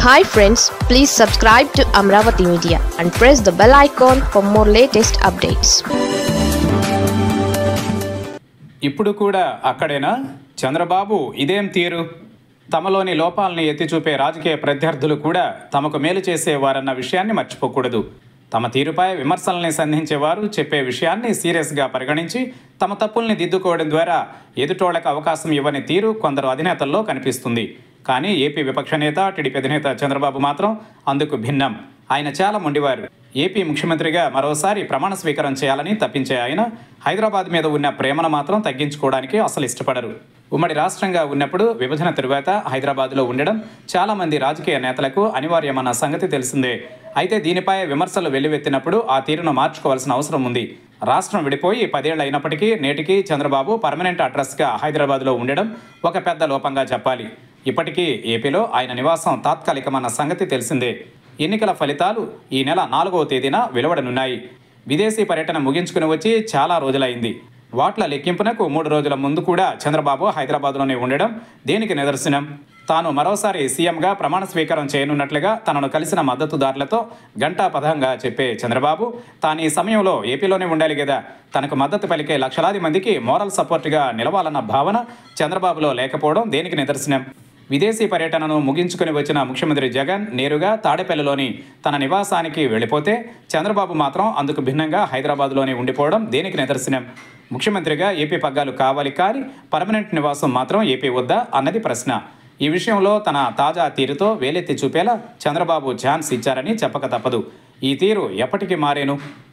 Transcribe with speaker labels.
Speaker 1: hi friends please subscribe to Amaravati media and press the bell icon for more latest updates
Speaker 2: ఇప్పుడు కూడా అక్కడేనా చంద్రబాబు ఇదేం తీరు తమలోని లోపాలని ఎత్తి చూపే రాజకీయ ప్రత్యర్థులు కూడా తమకు మేలు చేసేవారన్న విషయాన్ని మర్చిపోకూడదు తమ తీరుపై విమర్శల్ని సంధించేవారు చెప్పే విషయాన్ని సీరియస్గా పరిగణించి తమ తప్పుల్ని దిద్దుకోవడం ద్వారా ఎదుటోళ్లకు అవకాశం ఇవ్వని తీరు కొందరు అధినేతల్లో కనిపిస్తుంది కానీ ఏపీ విపక్ష నేత టీడీపీ అధినేత చంద్రబాబు మాత్రం అందుకు భిన్నం ఆయన చాలా మొండివారు ఏపీ ముఖ్యమంత్రిగా మరోసారి ప్రమాణ స్వీకారం చేయాలని తప్పించే ఆయన హైదరాబాద్ మీద ఉన్న ప్రేమను మాత్రం తగ్గించుకోవడానికి అసలు ఇష్టపడరు ఉమ్మడి రాష్ట్రంగా ఉన్నప్పుడు విభజన తరువాత హైదరాబాద్లో ఉండడం చాలామంది రాజకీయ నేతలకు అనివార్యమన్న సంగతి తెలిసిందే అయితే దీనిపై విమర్శలు వెల్లువెత్తినప్పుడు ఆ తీరును మార్చుకోవాల్సిన అవసరం ఉంది రాష్ట్రం విడిపోయి పదేళ్ళు అయినప్పటికీ నేటికి చంద్రబాబు పర్మనెంట్ అడ్రస్గా హైదరాబాద్లో ఉండడం ఒక పెద్ద లోపంగా చెప్పాలి ఇప్పటికీ ఏపీలో ఆయన నివాసం తాత్కాలికమన్న సంగతి తెలిసిందే ఎన్నికల ఫలితాలు ఈ నెల నాలుగవ తేదీన వెలువడనున్నాయి విదేశీ పర్యటన ముగించుకుని వచ్చి చాలా రోజులైంది వాట్ల లెక్కింపునకు మూడు రోజుల ముందు కూడా చంద్రబాబు హైదరాబాద్లోనే ఉండడం దేనికి నిదర్శనం తాను మరోసారి సీఎంగా ప్రమాణ స్వీకారం చేయనున్నట్లుగా తనను కలిసిన మద్దతుదారులతో గంటాపథంగా చెప్పే చంద్రబాబు తాను ఈ సమయంలో ఏపీలోనే ఉండాలి కదా తనకు మద్దతు పలికే లక్షలాది మందికి మోరల్ సపోర్ట్గా నిలవాలన్న భావన చంద్రబాబులో లేకపోవడం దేనికి నిదర్శనం విదేశీ పర్యటనను ముగించుకుని వచ్చిన ముఖ్యమంత్రి జగన్ నేరుగా తాడేపల్లిలోని తన నివాసానికి వెళ్ళిపోతే చంద్రబాబు మాత్రం అందుకు భిన్నంగా హైదరాబాద్లోనే ఉండిపోవడం దేనికి నిదర్శనం ముఖ్యమంత్రిగా ఏపీ పగ్గాలు కావాలి కానీ పర్మనెంట్ నివాసం మాత్రం ఏపీ వద్దా అన్నది ప్రశ్న ఈ విషయంలో తన తాజా తీరుతో వేలెత్తి చూపేలా చంద్రబాబు ఛాన్స్ ఇచ్చారని చెప్పక తప్పదు ఈ తీరు ఎప్పటికీ మారేను